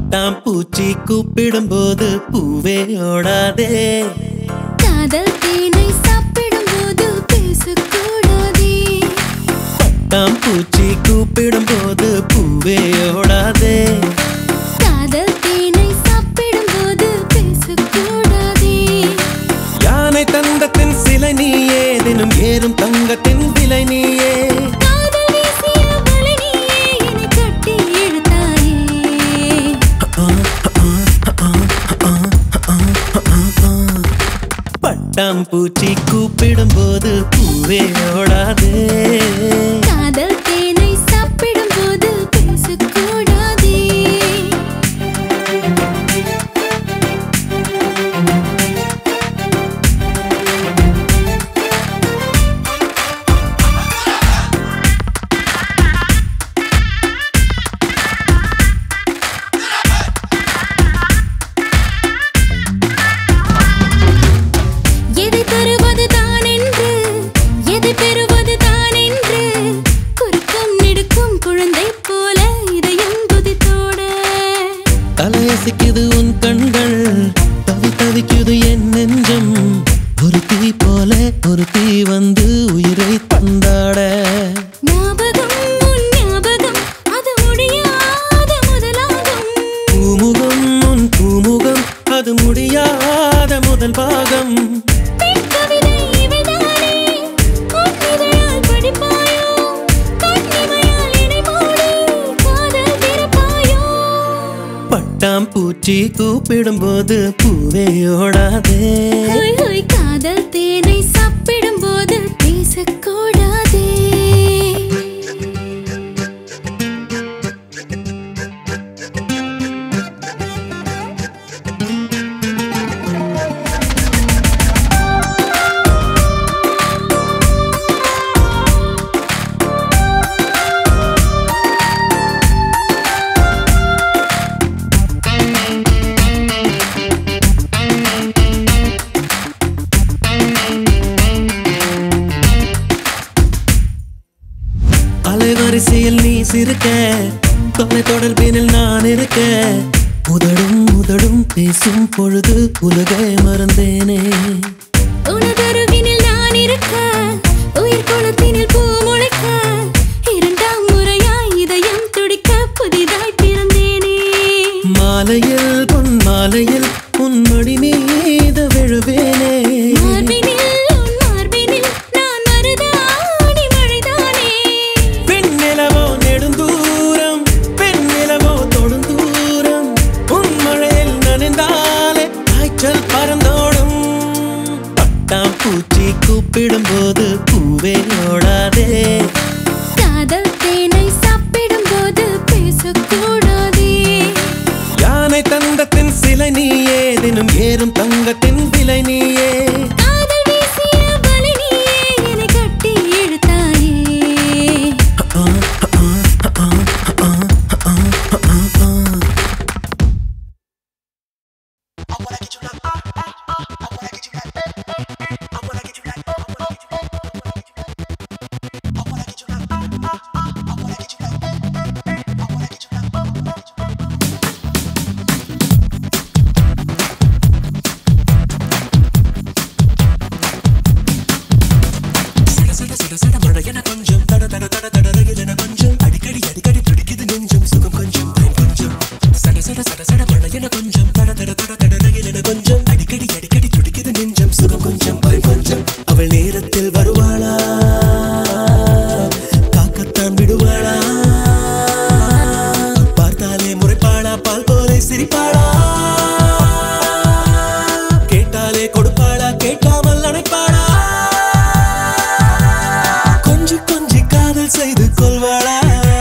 பட்டாம்பூச்சி கூப்பிடும் போது பூவே ஓடாதே காதல் தேனை சாப்பிடும் போது பேசக்கூடாதே பட்டாம்பூச்சி கூப்பிடும் போது பூவே ஓடாதே காதல் தேனை சாப்பிடும் போது பேசக்கூடாதே யானை தந்தத்தின் சிலை நீயே தினம் ஏறும் தங்கத்தின் விலை நீயே காதல் வீசிய வலை நீயே என்னை கட்டி இழுத்தாயே பட்டாம்பூச்சி கூப்பிடும் போது பூவே ஓடாதே காதல் தேனை சாப்பிடும் போது பேசக்கூடாதே எதை தருவது தான் என்று எதை பெறுவது தான் என்று குறுக்கம் நெடுக்கும் குழந்தை போல இதயம் துதித்தோட தலையசிக்குது உன் கண்கள் தவி தவிக்குது என் நெஞ்சம் ஒரு தீ போல ஒரு தீ வந்து உயிரை தந்தாட ஞாபகம் உன் ஞாபகம் அது முடியாத முதலாகும் பூமுகம் உன் பூமுகம் அது முடியாத முதல் பாகம் பெண் கவிதை இவைதானே உன் இதழால் படிப்பாயோ கண்ணிமையால் இடை மூடி காதல் திறப்பாயோ பட்டாம்பூச்சி கூப்பிடும் போது பூவே ஓடாதே ஹோய் ஹோய் காதல் தேனை சாப்பிடும் போது பேசக்கூடாதே அலைவரிசையில் நீ சிரிக்க தொலை தொடர்பினில் நான் இருக்க உதடும் உதடும் பேசும் பொழுது உலகை மறந்தேனே உனதருவினில் நான் இருக்க உயிர் குளத்தினில் பூ முளைக்க இரண்டாம் முறையாய் இதயம் துடிக்க புதிதாய் பிறந்தேனே மாலையில் பொன் மாலையில் உன் மடி மீது விழுவேனே மார்பினில் உன் மார்பினில் நான் மருதாணி மழைதானே பெண்ணிலவோ நெடுந்தூரம் பெண்ணிலவோ தொடுந்தூரம் உன் மழையில் நனைந்தாலே காய்ச்சல் பறந்தோடும் பட்டாம் பூச்சி கூப்பிடும் போது பூவே ஓடாதே காதல் தேனை சாப்பிடும் போது பேசக்கூடாதே யானை தந்தத்தின் சிலை நீயே தினம் ஏறும் தங்கத்தின் விலை நீயே காதல் வீசிய வலை நீயே என்னை கட்டி இழுத்தாயே அவள் நேரத்தில் வருவாளா காக்கத்தான் விடுவாளா பார்த்தாலே முறைப்பாளா பால் போலே சிரிப்பாளா கேட்டாலே கொடுப்பாளா கேட்காமல் அணைப்பாளா கொஞ்சி கொஞ்சி காதல் செய்து கொள்வாளா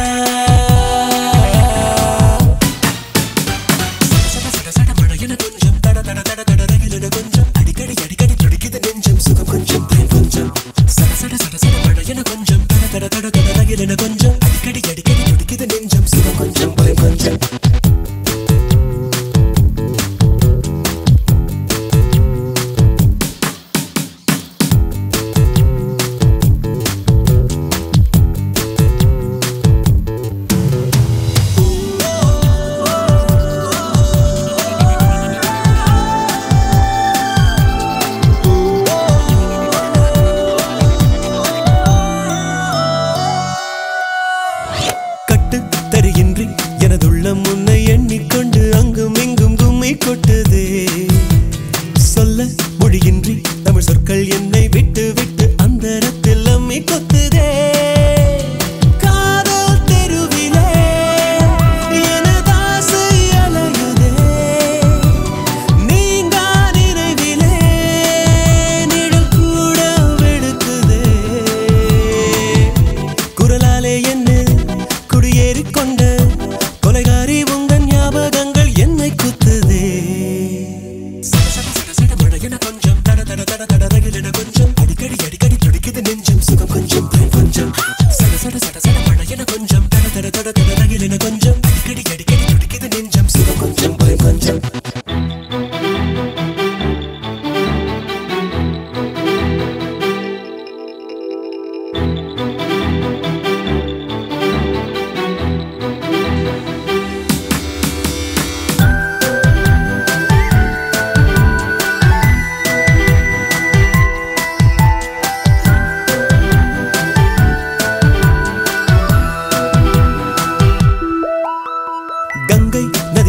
கொஞ்சம் தட தட தட தட ரகிலன கொஞ்சம் அடிக்கடி அடிக்கடி துடிக்குது நெஞ்சம் சுகம் கொஞ்சம் பயம் கொஞ்சம் சட சட சட சட மழையன கொஞ்சம் தட தட தட தட ரகிலன கொஞ்சம் அடிக்கடி அடிக்கடி துடிக்குது நெஞ்சம் சுகம் கொஞ்சம் பயம் கொஞ்சம்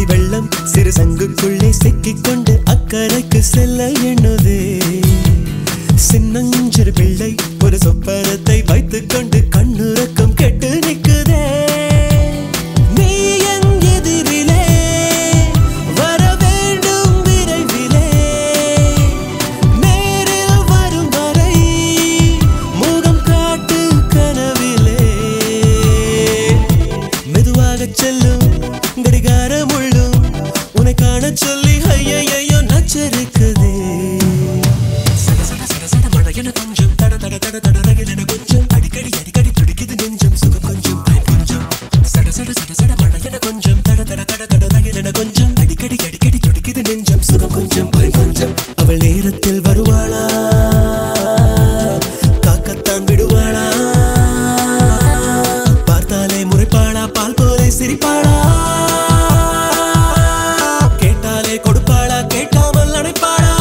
வெள்ளம் சிறு சங்குக்குள்ளே சிக்கிக் கொண்டு அக்கறைக்கு செல்ல எண்ணுதே சின்னஞ்சிறு பிள்ளை ஒரு சொப்பனத்தை வைத்துக் கொண்டு கண்ணுறக்கம் கெட்டு நிற்குதே நீ என் எதிரிலே வர வேண்டும் விரைவிலே நேரில் வரும் வரை முகம் காட்டு கனவிலே மெதுவாக செல்லும் கடிகார முள்ளும் உன்னை காணச் சொல்லி ஐயையோ நச்சரிக்குதே சட சட சட சட மழையென கொஞ்சம் தட தட தட தட ரகிலென கொஞ்சம் அடிக்கடி அடிக்கடி துடிக்குது நெஞ்சம் சுகம் கொஞ்சம் பயம் கொஞ்சம் சட சட சட சட மழையென கொஞ்சம் தட தட தட தட ரகிலென கொஞ்சம் அடிக்கடி அடிக்கடி துடிக்குது நெஞ்சம் சுகம் கொஞ்சம் பயம் கொஞ்சம் அவள் நேரத்தில் வருவாளா காக்கத்தான் விடுவாளா பார்த்தாலே முறைப்பாளா பால் போலே சிரிப்பாளா கேட்டாலே கொடுப்பாளா கேட்காமல் அணைப்பாளா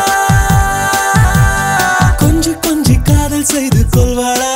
கொஞ்சி கொஞ்சி காதல் செய்து கொள்வாளா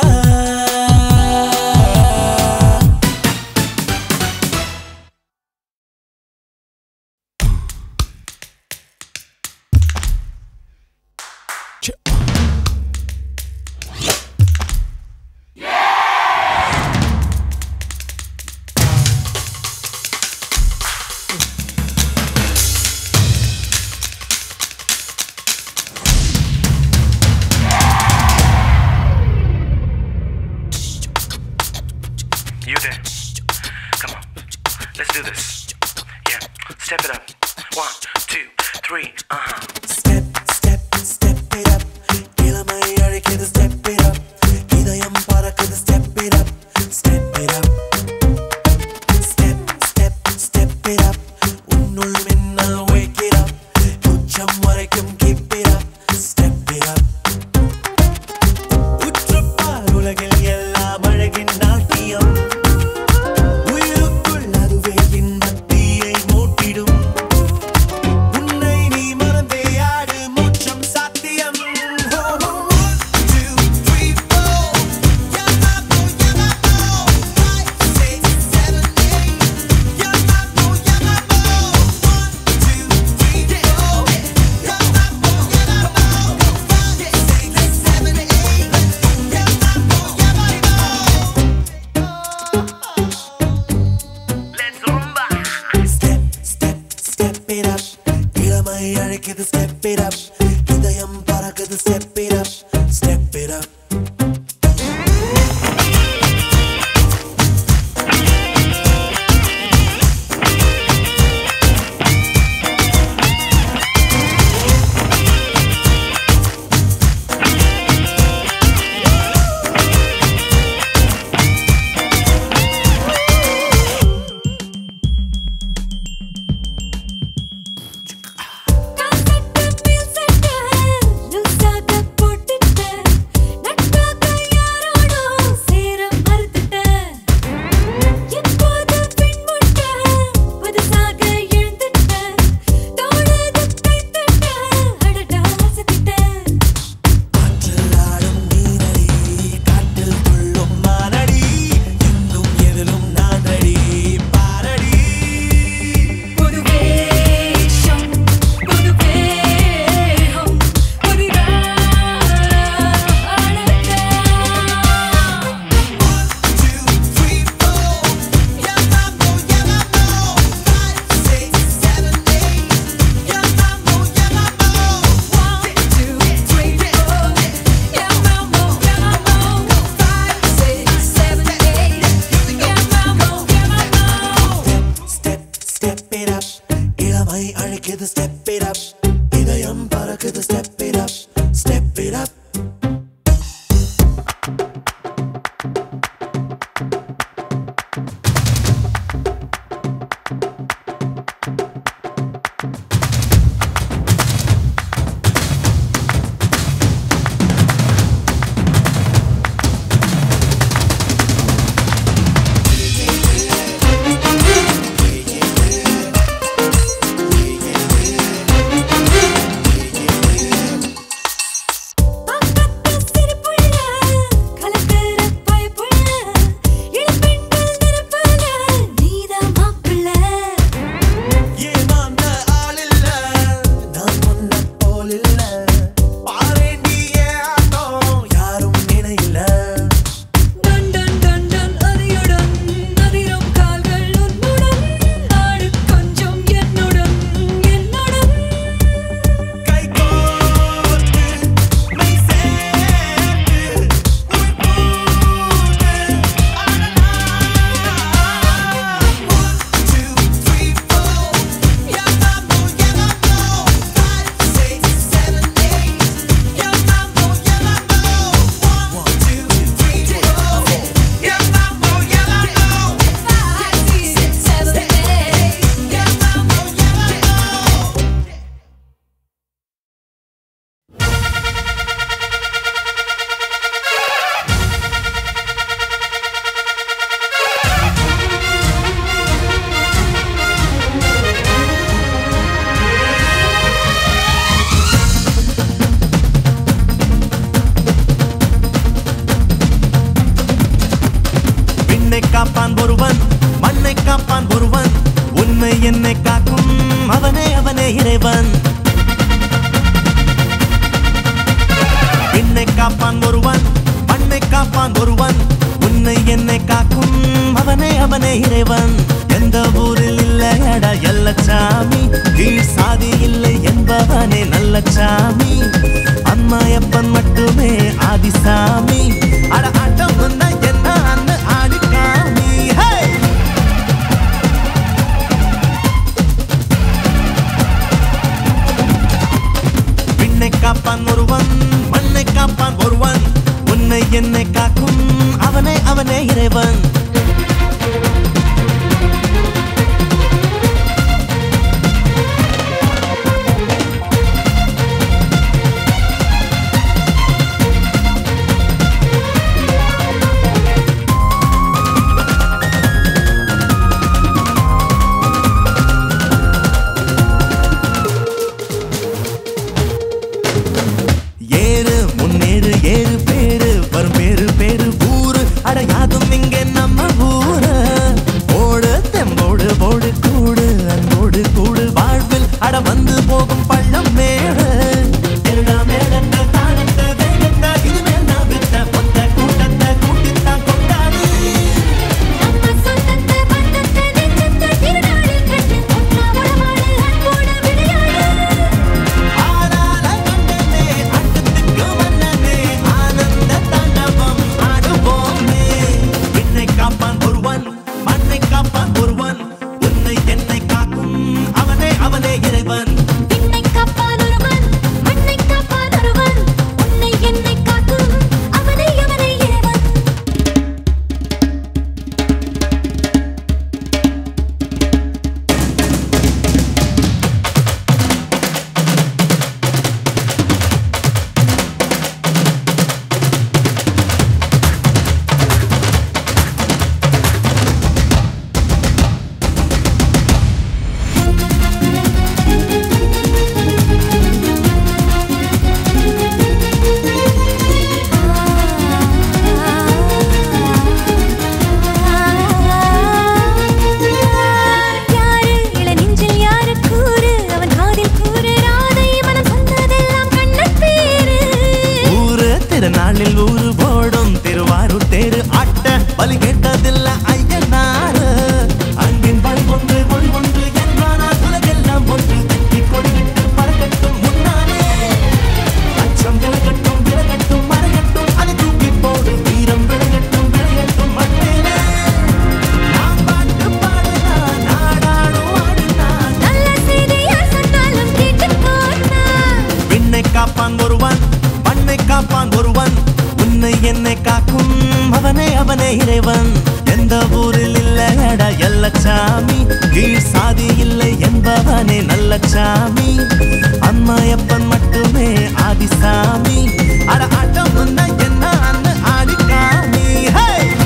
You there? Come on. Let's do this. Yeah. Step it up. One, two, three. Uh huh. Step, step, step it up. இளமை அழைக்குது step it up. இதயம் பறக்குது step it up. Step it up. Step, step, step it up. உன்னுள் மின்னல் wake it up. உச்சம் வரைக்கும் keep it up. Step it up. உற்றுப்பார் உலகில் எல்லாம் அழகின் நாட்டியம் உயிருக்குள் அதுவே இன்பத் தீயை மூட்டிடும் உன்னை நீ மறந்தே ஆடு மோட்சம் சாத்தியம் One, two, three, four. Yamato, Yamato. Five, six, seven, eight. Yamato, Yamato. One, two, three, four. Yamato, Yamato. Five, six, seven, eight. Yamato, Yamato. Let's rumba. Step, step, step it up. இளமை அழைக்குது step it up. இதயம் பறக்குது step it up. Step it up. காசட்டு மேல் சட்டை லூசாக போட்டுட்ட நட்பாக யாரோடோ சேர மறுத்துட்ட எப்போது பின் முட்ட புதுசாக எழுந்துட்ட தோழது கைத்தட்ட அடடா அசத்திட்ட ஆற்றில் ஆடும் நீரடி, காற்றில் துள்ளும் மானடி, எங்கும் எதிலும் நானடி, பாரடி. புது வேஷம் புது வேகம் புதிதாக அழகா Two, three, four. Yamato, Yamato. Five, six, seven, eight. Yamato, Yamato. One, two, three, four. Yeah, mambo, yeah, mambo. Five, six, seven, eight. Yeah, mambo, yeah, mambo. Step, step it up. இளமை அழைக்குது step it up. இதயம் பறக்குது step it up. Step it up. இறைவன் என்னை காப்பான் ஒருவன் மண்ணை காப்பான் ஒருவன் உன்னை என்னை காக்கும் அவனே அவனே இறைவன் எந்த ஊரில் இல்லையடா எல்லச்சாமி கீழ் சாதி இல்லை என்பவனே நல்ல சாமி அம்மாயப்பன் மட்டுமே ஆதிசாமி அட ஆட்டம் வந்தா என்ன அண்ணு ஆடிக்காமி ஹே விண்ணை காப்பான் ஒருவன் மண்ணை காப்பான் ஒருவன் உன்னை என்னை காக்கும் அவனே அவனே இறைவன் ஏறு முன்னேறு ஏறு பேரு வரும் பேரு பேரு ஊரு அடையாதும் இங்கே நம்ம ஊரு ஓடு தெம்போடு போடு கூடு அன்போடு கூடு வாழ்வில் அட வந்து போகும் பள்ளம் மேடு திருடா மேடத்த தானத்த வேகத்த இனிமேல் நான் விட்ட மொத்த கூட்டத்தை கூட்டித்தான் கொண்டாடு நம்ம சொந்தத்தை பந்தத்தை நெஞ்சத்தை திருநாளி கண்டு ஒன்னா உறவாடு அன்போடு விளையாடு ஆடாத கண்ணனே அட்டத்துக்கு மன்னனே ஆனந்த தாண்டவம் ஆடுவோமே என்னை காப்பான் ஒருவன் மண்ணை காப்பான் ஒருவன் உன்னை என்னை காக்கும் அவனே அவனே இறைவன் விண்ணை காப்பான் ஒருவன் மண்ணை காப்பான் ஒருவன் உன்னை என்னை காக்கும் அவனை அவனை இறைவன் யாரு இளநெஞ்சில் யாரு கூறு அவன் காதில் கூறு ராதை மனம் சொன்னதெல்லாம் கண்ணன் பேரு ஊரு திருநாளில் ஊரு போடும் திருவாரூர் தேரு ஆட்ட பலி கேட்டதில்ல ஐயனாரு அன்பின் பலி ஒன்று மொழி ஒன்று என்றானால் உலகெல்லாம் ஒன்று தட்டி கொடிவிட்டு பறக்கட்டும் முன்னாலே அச்சம் விலகட்டும் விலகட்டும் மறையட்டும் அதை தூக்கி போடு வீரம் விளையட்டும் விளையட்டும் மண்ணேலே நாம் பாட்டு பாடுனா நாடாடும் ஆடுனா நல்ல செய்தி யார் சொன்னாலும் கேட்டு போனா விண்ணை காப்பான் ஒருவன் மண்ணை காப்பான் ஒருவன் உன்னை என்னை காக்கும் அவனே அவனே இறைவன் எந்த ஊரில் இல்லையடா எல்லச்சாமி கீழ் சாதி இல்லை என்பவனே நல்ல சாமி அம்மாயப்பன் மட்டுமே ஆதிசாமி அட ஆட்டம் வந்தா என்ன அண்ணு ஆடிக்காமி ஹே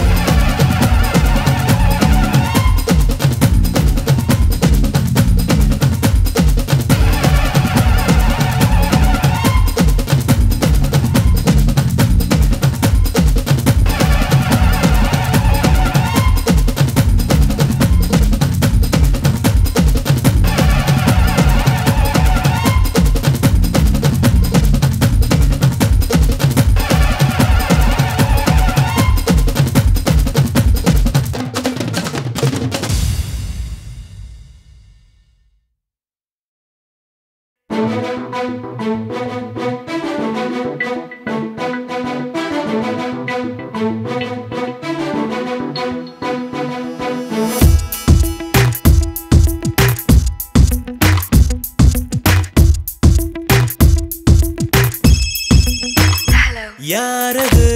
யாரது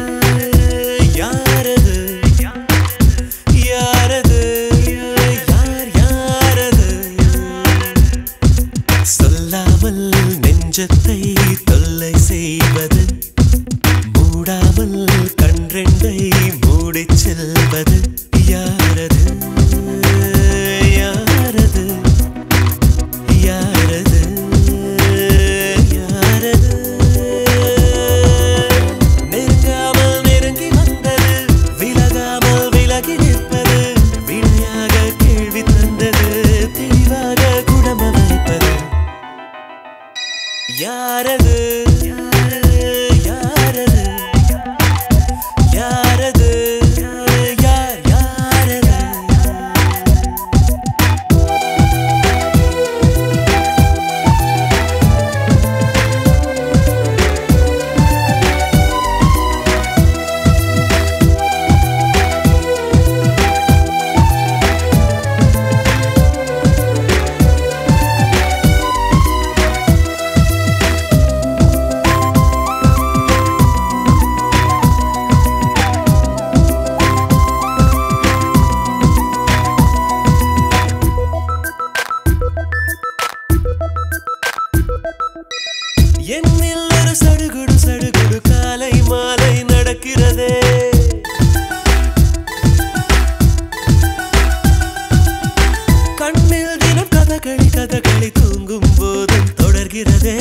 யாரது யாரது யார் யாரது சொல்லாமல் நெஞ்சத்தை தொல்லை செய்வது மூடாமல் கன்றெண்டை மூடிச் செல்வது யாரது யாரது யாரது யாரது நெருங்காமல் நெருங்கி வந்தது விலகாமல் விலகி நிற்பது வினையாக கேள்வி தந்தது தெளிவாக குணம வைப்பது யாரது யாரது யாரது யார் யாரது என்னில் ஒரு சடுகுடு சடுகுடு காலை மாலை நடக்கிறதே கண்ணில் தினம் கதகளி கதகளி தூங்கும் போதும் தொடர்கிறதே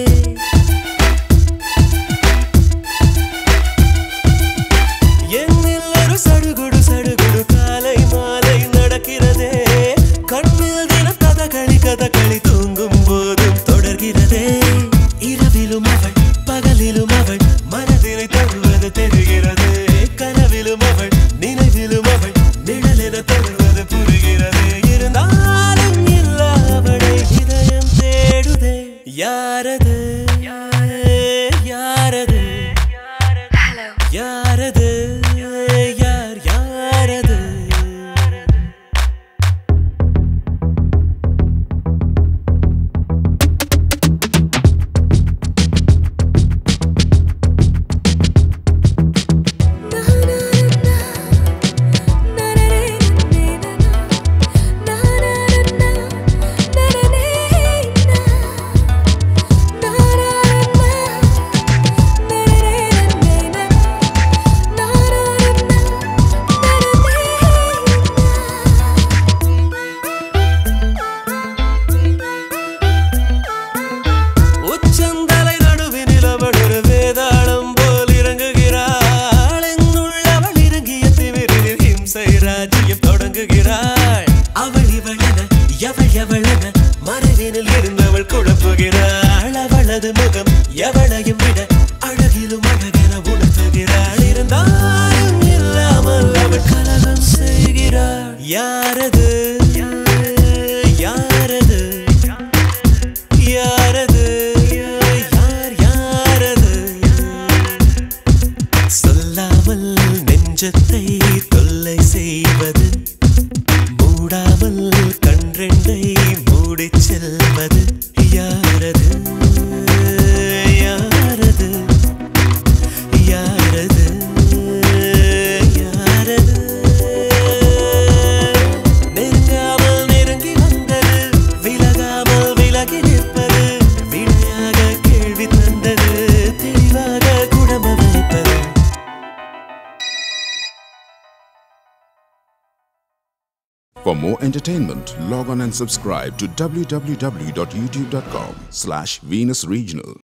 என்னில் ஒரு சடுகுடு சடுகுடு காலை மாலை நடக்கிறதே கண்ணில் தினம் கதகளி கதகளி தூங்கும் போதும் தொடர்கிறதே இரவிலும் அவள் பகலிலும் அவள் மனதினை தருவது தெரிகிறது கனவிலும் அவள் நினைவிலும் அவள் நிழலென தருவது புரிகிறது இருந்தாலும் இல்ல அவளை இதயம் தேடுதே யாரது யாரது யாரது யார் யாரது உச்சந்தலை நடுவினில் அவள் ஒரு வேதாளம் போல் இறங்குகிறாள் என்னுள் அவள் இறங்கிய திமிரில் ஹிம்சை ராஜ்யம் தொடங்குகிறாள் அவள் இவளென எவள் எவளென மறைவினில் இருந்தவள் குழப்புகிறாள் அவளது முகம் எவளையும் விட அழகிலும் அழகென உணர்த்துகிறாள் இருந்தாலும் இல்லாமல் அவள் கலகம் செய்கிறாள் யாரது யாரது யாரது யார் யாரது சொல்லாமல் நெஞ்சத்தை தொல்லை செய்வது மூடாமல் கன்றெண்டை மூடிச் செல்வது யாரது யாரது யாரது யாரது நெருங்காமல் நெருங்கி வந்தது விலகாமல் விலகி நிற்பது விடையாக கேள்வி தந்தது தெளிவாக குடம வைப்பது For more entertainment, log on and subscribe to www.youtube.com slash Venus Regional.